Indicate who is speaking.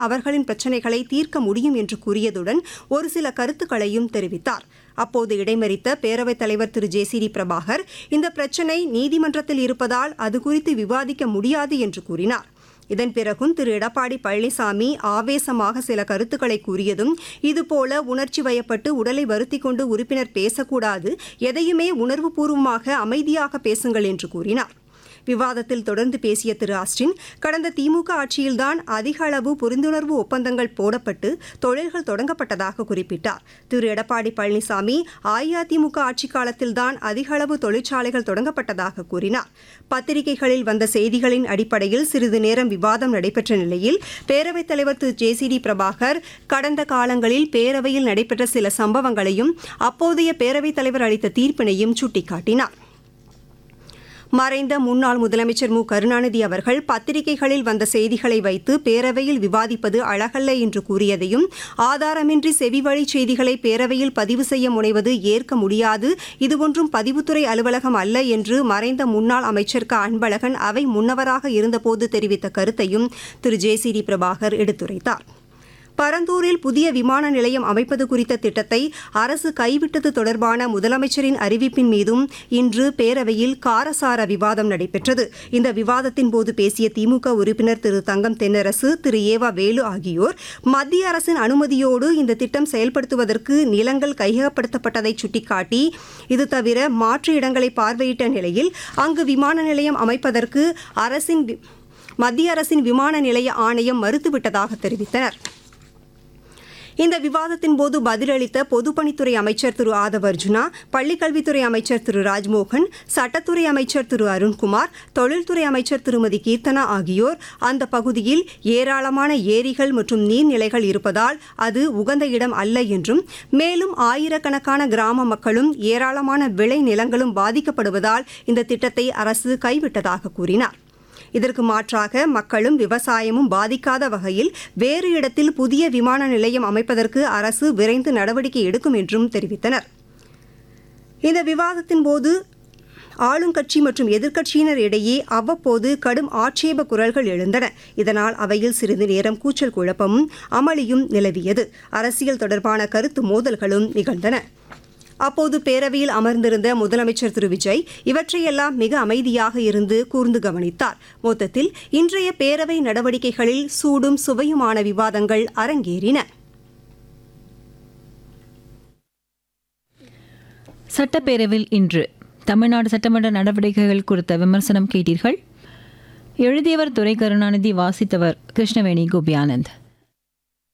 Speaker 1: அவர்களின் பிரச்சினைகளை தீர்க்க முடியும் என்று கூறியதுடன் ஒரு சில கருத்துக்களையும் தெரிவித்தார் அப்போது இடைமறித்த பேரவைத் தலைவர் Thiru J C D Prabhakar இந்த பிரச்சினை நீதிமன்றத்தில் இருப்பதால் அது குறித்து விவாதிக்க முடியாது என்று கூறினார் இதன் பிறகும் திரு எடப்பாடி பழனிசாமி ஆவேசமாக சில கருத்துக்களை கூறியதும் இதுபோல உணர்ச்சி வயப்பட்டு உடலை வருத்தி கொண்டு உறுப்பினர் பேசக்கூடாது எதையுமே உணர்வுபூர்வமாக அமைதியாக பேசுங்கள் என்று கூறினார் விவாதத்தில் தொடர்ந்து பேசிய திரு ஆஸ்டின் கடந்த திமுக ஆட்சியில்தான் அதிக அளவு புரிந்துணர்வு ஒப்பந்தங்கள் போடப்பட்டு தொழில்கள் தொடங்கப்பட்டதாக குறிப்பிட்டார் திரு எடப்பாடி பழனிசாமி அஇஅதிமுக ஆட்சி காலத்தில்தான் அதிக அளவு தொழிற்சாலைகள் தொடங்கப்பட்டதாக கூறினார் பத்திரிகைகளில் வந்த செய்திகளின் அடிப்படையில் சிறிது நேரம் விவாதம் நடைபெற்ற நிலையில் பேரவைத் தலைவர் Thiru J C D Prabhakar கடந்த காலங்களில் பேரவையில் நடைபெற்ற சில சம்பவங்களையும் அப்போதைய பேரவைத் தலைவர் அளித்த தீர்ப்பினையும் சுட்டிக்காட்டினார் மறைந்த முன்னாள் முதலமைச்சர் மு கருணாநிதி அவர்கள் பத்திரிகைகளில் வந்த செய்திகளை வைத்து பேரவையில் விவாதிப்பது அழகல்ல என்று கூறியதையும் ஆதாரமின்றி செவிவழி செய்திகளை பேரவையில் பதிவு செய்ய முனைவது ஏற்க முடியாது இது ஒன்றும் பதிவுத்துறை அலுவலகம் அல்ல என்று மறைந்த முன்னாள் அமைச்சர் க அன்பழகன் அவை முன்னவராக இருந்தபோது தெரிவித்த கருத்தையும் Thiru J C D Prabhakar எடுத்துரைத்தார் பரந்தூரில் புதிய விமான நிலையம் அமைப்பது குறித்த திட்டத்தை அரசு கைவிட்டது தொடர்பான முதலமைச்சரின் அறிவிப்பின் மீதும் இன்று பேரவையில் காரசார விவாதம் நடைபெற்றது இந்த விவாதத்தின் போது பேசிய திமுக உறுப்பினர் திரு தங்கம் தென்னரசு திரு ஏவா வேலு ஆகியோர் மத்திய அரசின் அனுமதியோடு இந்த திட்டம் செயல்படுத்துவதற்கு நிலங்கள் கையகப்படுத்தப்பட்டதை சுட்டிக்காட்டி இது தவிர மாற்று இடங்களை பார்வையிட்ட நிலையில் அங்கு விமான நிலையம் அமைப்பதற்கு அரசின் வி- மத்திய அரசின் விமான நிலைய ஆணையம் மறுத்துவிட்டதாக தெரிவித்தனர் இந்த விவாதத்தின் போது பதிலளித்த பொதுப்பணித்துறை அமைச்சர் திரு ஆதவ் அர்ஜுனா பள்ளிக்கல்வித்துறை அமைச்சர் திரு ராஜ்மோகன் சட்டத்துறை அமைச்சர் திரு அருண்குமார் தொழில்துறை அமைச்சர் திருமதி கீர்த்தனா ஆகியோர் அந்த பகுதியில் ஏராளமான ஏரிகள் மற்றும் நீர்நிலைகள் இருப்பதால் அது உகந்த இடம் அல்ல என்றும் மேலும் ஆயிரக்கணக்கான கிராம மக்களும் ஏராளமான விளை நிலங்களும் பாதிக்கப்படுவதால் இந்த திட்டத்தை அரசு கைவிட்டதாக கூறினார் இதற்கு மாற்றாக மக்களும் விவசாயமும் பாதிக்காத வகையில் வேறு இடத்தில் புதிய விமான நிலையம் அமைப்பதற்கு அரசு விரைந்து நடவடிக்கை எடுக்கும் என்றும் தெரிவித்தனர் இந்த விவாதத்தின் போது ஆளுங்கட்சி மற்றும் எதிர்க்கட்சியினர் இடையே அவ்வப்போது கடும் ஆட்சேப குரல்கள் எழுந்தன இதனால் அவையில் சிறிது நேரம் கூச்சல் குழப்பமும் அமளியும் நிலவியது அரசியல் தொடர்பான கருத்து மோதல்களும் நிகழ்ந்தன அப்போது பேரவையில் அமர்ந்திருந்த முதலமைச்சர் திரு விஜய் இவற்றையெல்லாம் மிக அமைதியாக இருந்து கூர்ந்து கவனித்தார் மொத்தத்தில் இன்றைய பேரவை நடவடிக்கைகளில் சூடும் சுவையுமான விவாதங்கள் அரங்கேறின
Speaker 2: சட்டப்பேரவையில் இன்று தமிழ்நாடு சட்டமன்ற நடவடிக்கைகள் குறித்த விமர்சனம் கேட்டீர்கள் எழுதியவர் துரை கருணாநிதி வாசித்தவர் கிருஷ்ணவேணி கோபியானந்த்